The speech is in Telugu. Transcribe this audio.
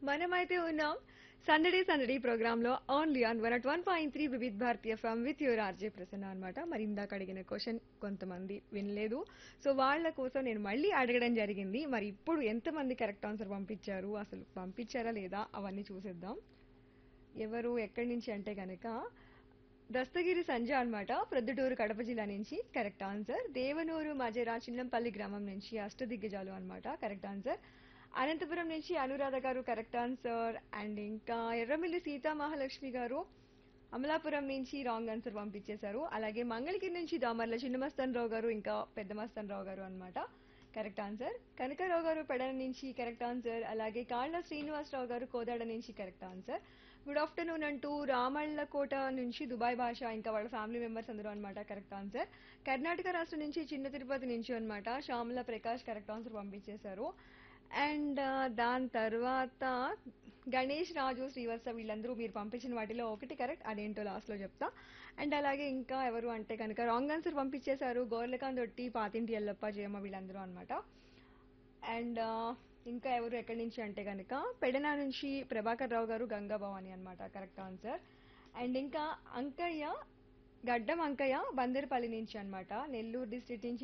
మనమైతే ఉన్నాం సందడి సందడి ప్రోగ్రామ్ లో only on one at one point three Vividh Bharatiya from with your RJ Prasanna అనమాట మరి ఇందాక అడిగిన క్వశ్చన్ కొంతమంది వినలేదు సో వాళ్ళ కోసం నేను మళ్ళీ అడగడం జరిగింది మరి ఇప్పుడు ఎంతమంది కరెక్ట్ ఆన్సర్ పంపించారు అసలు పంపించారా లేదా అవన్నీ చూసేద్దాం ఎవరు ఎక్కడి నుంచి అంటే కనుక దస్తగిరి సంజ అన్నమాట ప్రొద్దుటూరు కడప జిల్లా నుంచి కరెక్ట్ ఆన్సర్ దేవనూరు మజరా చిన్నంపల్లి గ్రామం నుంచి అష్టదిగ్గజాలు అన్నమాట కరెక్ట్ ఆన్సర్ అనంతపురం నుంచి అనురాధ గారు కరెక్ట్ ఆన్సర్ అండ్ ఇంకా ఎర్రమిల్లి సీతా మహాలక్ష్మి గారు అమలాపురం నుంచి రాంగ్ ఆన్సర్ పంపించేశారు అలాగే మంగళగిరి నుంచి దామర్ల చిన్నమస్తన్ రావు గారు ఇంకా పెద్ద మస్తన్ రావు గారు అన్నమాట కరెక్ట్ ఆన్సర్ కనకరావు గారు పెడన నుంచి కరెక్ట్ ఆన్సర్ అలాగే కాళ్ళ శ్రీనివాసరావు గారు కోదాడ నుంచి కరెక్ట్ ఆన్సర్ గుడ్ ఆఫ్టర్నూన్ అంటూ రామళ్ళకోట నుంచి దుబాయ్ భాష ఇంకా వాళ్ళ ఫ్యామిలీ మెంబర్స్ అందరూ అనమాట కరెక్ట్ ఆన్సర్ కర్ణాటక రాష్ట్రం నుంచి చిన్న తిరుపతి నుంచి అనమాట శ్యామల ప్రకాష్ కరెక్ట్ ఆన్సర్ పంపించేశారు అండ్ దాని తర్వాత గణేష్ రాజు శ్రీవత్స వీళ్ళందరూ మీరు పంపించిన వాటిలో ఒకటి కరెక్ట్ అదేంటో లాస్ట్లో చెప్తా అండ్ అలాగే ఇంకా ఎవరు అంటే కనుక రాంగ్ ఆన్సర్ పంపించేశారు గోర్లకాంత్ ఒట్టి పాతింటి ఎల్లప్ప జయమ్మ వీళ్ళందరూ అనమాట అండ్ ఇంకా ఎవరు ఎక్కడి నుంచి అంటే కనుక పెడన నుంచి ప్రభాకర్ రావు గారు గంగా భవాని అనమాట కరెక్ట్ ఆన్సర్ అండ్ ఇంకా అంకయ్య గడ్డం అంకయ్య బందర్పల్లి నుంచి అన్నమాట నెల్లూరు డిస్ట్రిక్ట్ నుంచి